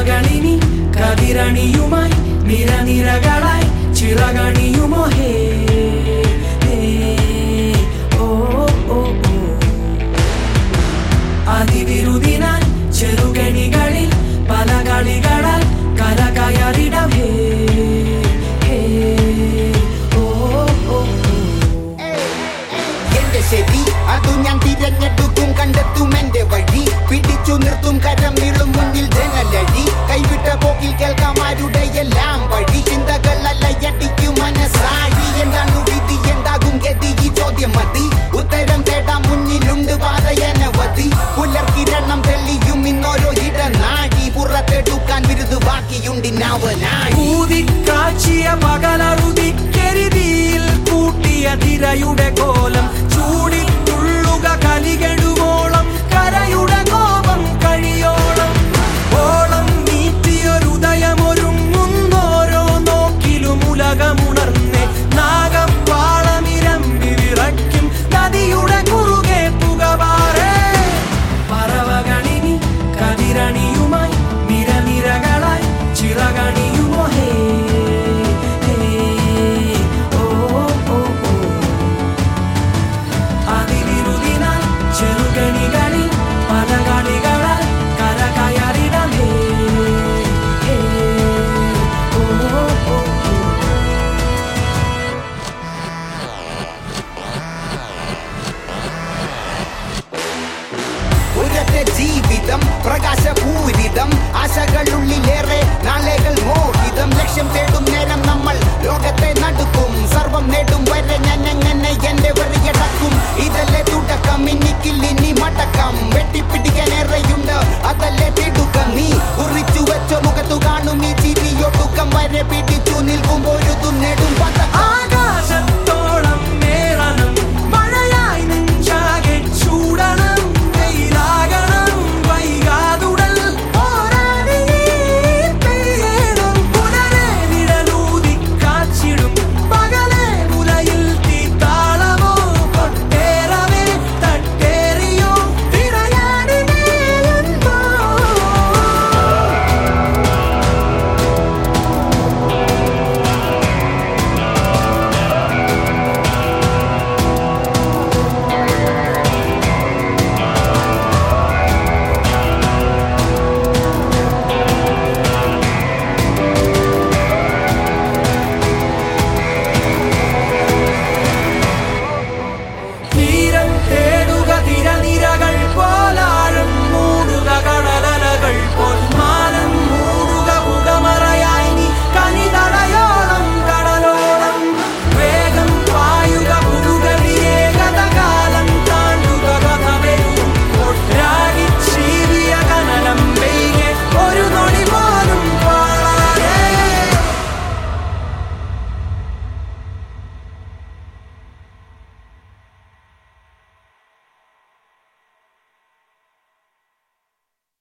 പറവകളിനി കതിരണിയുമായി നിരനിരകളായി ചിറകണിയുമോ ഹേ ഹേ, ഓ ഓ ഓ അതിവിരുദിനാൽ ചെറുകണികളിൽ പല കളികളാൽ കരകയറിടം ഹേ ഹേ, ഓ ഓ ഓ എന്റെ ശരി അതു ഞാൻ തിരഞ്ഞെടുക്കും കണ്ടെത്തും എന്റെ വഴി പിടിച്ചു നിർത്തും കരം നീളും മുന്നിൽ ജനലഴി കൈവിട്ട പോക്കിൽ കേൾക്കാം ആരുടെ എല്ലാം വഴി ചിന്തകൾ അല്ലയടിക്കും മനസ്സാഴി എന്താണ് വിധി എന്താകും ഗതി ഈ ചോദ്യം മതി ഉത്തരം തേടാം മുന്നിലുണ്ട് പാതയനവധി പുലർക്കിരണം തെളിയും ഇന്നോരോ ഇടനാഴി പുറത്തെടുക്കാൻ വിരുദ് ബാക്കിയുണ്ടിനാവനാഴി ഊതിക്കാച്ചിയ പകലറുതിക്കെരുതിയിൽ കൂട്ടിയ തിരയുടെ കോലം ചൂടിത്തുള്ളുക കലികെടുവോളം കരയുടെ കോപം കഴിയോളം ഓളം നീറ്റിയൊരുദയമൊരുങ്ങുന്നോരോ നോക്കിലും ഉലകമുണർന്ന് നാഗപ്പാളമിരമ്പി വിറയ്ക്കും നദിയുടെ കുറുകെ പുകവാറേ പറവകളിനി കതിരണിയുമായി നിരനിരകളായി ചിറകണിയുമോ ഹേ ഹേ, ഓ ഓ ഓ അതിവിരുദിനാൽ ചെറുകണികളിൽ പല കളികളാൽ കരകയറിടം ഹേ ഹേ, ഓ ഓ ഓ ഒരൊറ്റ ജീവിതം പ്രകാശപൂരിതം ആശകളുള്ളിലേറെ നാളെകൾ മോഹിതം ലക്ഷ്യം തേടി